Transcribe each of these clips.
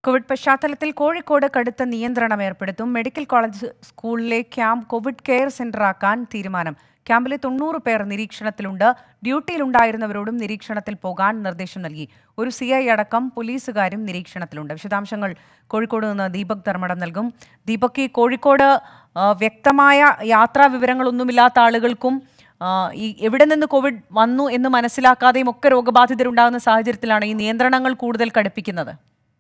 Covid പശ്ചാത്തലത്തിൽ കോഴിക്കോട് കടുത്ത നിയന്ത്രണം ഏർപ്പെടുത്തും മെഡിക്കൽ കോളേജ് സ്കൂളിലെ ക്യാമ്പ് കോവിഡ് കെയർ സെന്ററാക്കാൻ തീരുമാനം ക്യാമ്പിലെ തൊണ്ണൂറ് പേർ നിരീക്ഷണത്തിലുണ്ട് ഡ്യൂട്ടിയിലുണ്ടായിരുന്നവരോടും നിരീക്ഷണത്തിൽ പോകാൻ നിർദ്ദേശം നൽകി ഒരു സി ഐ അടക്കം പോലീസുകാരും നിരീക്ഷണത്തിലുണ്ട് വിശദാംശങ്ങൾ കോഴിക്കോട് നിന്ന് ദീപക് ധർമ്മടം നൽകും ദീപക് ഈ കോഴിക്കോട് ആ, വ്യക്തമായ യാത്രാ വിവരങ്ങളൊന്നുമില്ലാത്ത ആളുകൾക്കും ആ, ഈ എവിടെ നിന്ന് കോവിഡ് വന്നു എന്ന് മനസ്സിലാക്കാതെയും ഒക്കെ രോഗബാധിതരുണ്ടാകുന്ന സാഹചര്യത്തിലാണ് ഈ നിയന്ത്രണങ്ങൾ കൂടുതൽ കടുപ്പിക്കുന്നത്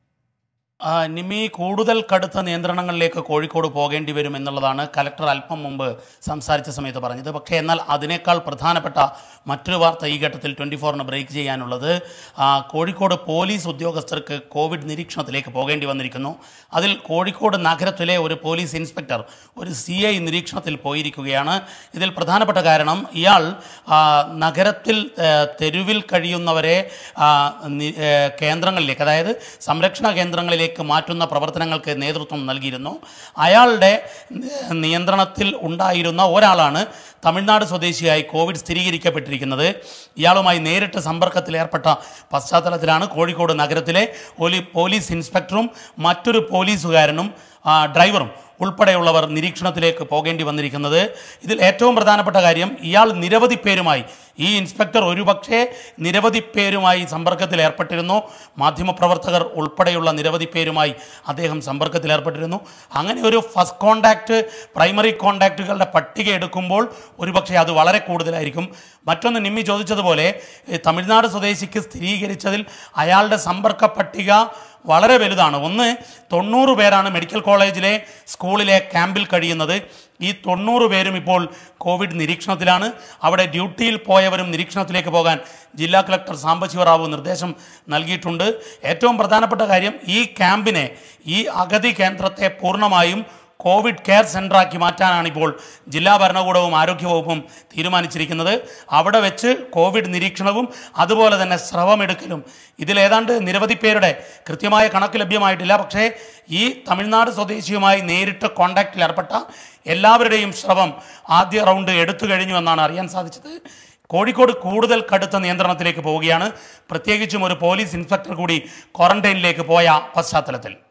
ആ, നിമി കൂടുതൽ കടുത്ത നിയന്ത്രണങ്ങളിലേക്ക് കോഴിക്കോട് പോകേണ്ടി വരും എന്നുള്ളതാണ് കലക്ടർ അല്പം മുമ്പ് സംസാരിച്ച സമയത്ത് പറഞ്ഞത് പക്ഷേ എന്നാൽ അതിനേക്കാൾ പ്രധാനപ്പെട്ട മറ്റൊരു വാർത്ത ഈ ഘട്ടത്തിൽ ട്വൻറ്റി ഫോറിന് ബ്രേക്ക് ചെയ്യാനുള്ളത് ആ, കോഴിക്കോട് പോലീസ് ഉദ്യോഗസ്ഥർക്ക് കോവിഡ് നിരീക്ഷണത്തിലേക്ക് പോകേണ്ടി വന്നിരിക്കുന്നു അതിൽ കോഴിക്കോട് നഗരത്തിലെ ഒരു പോലീസ് ഇൻസ്പെക്ടർ ഒരു സി ഐ നിരീക്ഷണത്തിൽ പോയിരിക്കുകയാണ് ഇതിൽ പ്രധാനപ്പെട്ട കാരണം ഇയാൾ ആ, നഗരത്തിൽ ആ, തെരുവിൽ കഴിയുന്നവരെ ആ, നി- ഏ, കേന്ദ്രങ്ങളിലേക്ക് അതായത് സംരക്ഷണ കേന്ദ്രങ്ങളിലേക്ക് മാറ്റുന്ന പ്രവർത്തനങ്ങൾക്ക് നേതൃത്വം നൽകിയിരുന്നു അയാളുടെ നി- നിയന്ത്രണത്തിൽ ഉണ്ടായിരുന്ന ഒരാളാണ് തമിഴ്നാട് സ്വദേശിയായി കോവിഡ് സ്ഥിരീകരിക്കപ്പെട്ടിരിക്കുന്നത് ഇയാളുമായി നേരിട്ട് സമ്പർക്കത്തിൽ ഏർപ്പെട്ട പശ്ചാത്തലത്തിലാണ് കോഴിക്കോട് നഗരത്തിലെ ഒരു പോലീസ് ഇൻസ്പെക്ടറും മറ്റൊരു പോലീസുകാരനും ആ, ഡ്രൈവറും ഉൾപ്പെടെയുള്ളവർ നിരീക്ഷണത്തിലേക്ക് പോകേണ്ടി വന്നിരിക്കുന്നത് ഇതിൽ ഏറ്റവും പ്രധാനപ്പെട്ട കാര്യം ഇയാൾ നിരവധി പേരുമായി ഈ ഇൻസ്പെക്ടർ ഒരുപക്ഷെ നിരവധി പേരുമായി സമ്പർക്കത്തിൽ ഏർപ്പെട്ടിരുന്നു മാധ്യമപ്രവർത്തകർ ഉൾപ്പെടെയുള്ള നിരവധി പേരുമായി അദ്ദേഹം സമ്പർക്കത്തിൽ ഏർപ്പെട്ടിരുന്നു അങ്ങനെ ഒരു ഫസ്റ്റ് കോണ്ടാക്റ്റ് പ്രൈമറി കോണ്ടാക്റ്റുകളുടെ പട്ടിക എടുക്കുമ്പോൾ ഒരുപക്ഷെ അത് വളരെ കൂടുതലായിരിക്കും മറ്റൊന്ന് നിമ്മി ചോദിച്ചതുപോലെ ഏ, തമിഴ്നാട് സ്വദേശിക്ക് സ്ഥിരീകരിച്ചതിൽ അയാളുടെ സമ്പർക്ക പട്ടിക വളരെ വലുതാണ് ഒന്ന് തൊണ്ണൂറ് പേരാണ് മെഡിക്കൽ കോളേജിലെ സ്കൂളിലെ ക്യാമ്പിൽ കഴിയുന്നത് ഈ തൊണ്ണൂറ് പേരും ഇപ്പോൾ കോവിഡ് നിരീക്ഷണത്തിലാണ് അവിടെ ഡ്യൂട്ടിയിൽ പോയവരും നിരീക്ഷണത്തിലേക്ക് പോകാൻ ജില്ലാ കളക്ടർ സാംബശിവറാവു നിർദ്ദേശം നൽകിയിട്ടുണ്ട് ഏറ്റവും പ്രധാനപ്പെട്ട കാര്യം ഈ ക്യാമ്പിനെ ഈ അഗതി കേന്ദ്രത്തെ പൂർണ്ണമായും കോവിഡ് കെയർ സെൻ്ററാക്കി മാറ്റാനാണ് ഇപ്പോൾ ജില്ലാ ഭരണകൂടവും ആരോഗ്യവകുപ്പും തീരുമാനിച്ചിരിക്കുന്നത് അവിടെ വെച്ച് കോവിഡ് നിരീക്ഷണവും അതുപോലെ തന്നെ സ്രവമെടുക്കലും ഇതിലേതാണ്ട് നിരവധി പേരുടെ കൃത്യമായ കണക്ക് ലഭ്യമായിട്ടില്ല പക്ഷേ ഈ തമിഴ്നാട് സ്വദേശിയുമായി നേരിട്ട് കോണ്ടാക്റ്റിൽ ഏർപ്പെട്ട എല്ലാവരുടെയും സ്രവം ആദ്യ റൗണ്ട് എടുത്തു കഴിഞ്ഞു എന്നാണ് അറിയാൻ സാധിച്ചത് കോഴിക്കോട് കൂടുതൽ കടുത്ത നിയന്ത്രണത്തിലേക്ക് പോവുകയാണ് പ്രത്യേകിച്ചും ഒരു പോലീസ് ഇൻസ്പെക്ടർ കൂടി ക്വാറന്റൈനിലേക്ക് പോയ പശ്ചാത്തലത്തിൽ